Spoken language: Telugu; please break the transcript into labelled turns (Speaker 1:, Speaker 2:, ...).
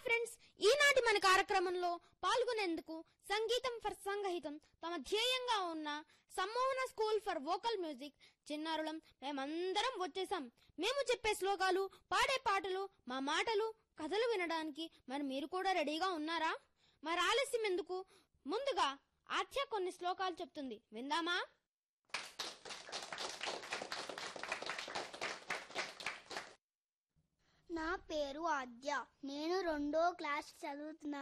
Speaker 1: ఫ్రెండ్స్ ఈనాటి మన కార్యక్రమంలో పాల్గొనేందుకు సంగీతం ఫర్ సంగహితం తమ ధ్యేయంగా ఉన్న Sammohana school for vocal music చిన్నారులం మేమందరం వచ్చేసాం మేము చెప్పే శ్లోకాలు పాడే పాటలు మా మాటలు కథలు వినడానికి మరి మీరు కూడా రెడీగా ఉన్నారా మరి ఆలస్యం ఎందుకు ముందుగా ఆత్య కొన్ని శ్లోకాలు చెప్తుంది విందామా
Speaker 2: నా పేరు ఆద్య నేను రెండో క్లాస్ చదువుతున్నాను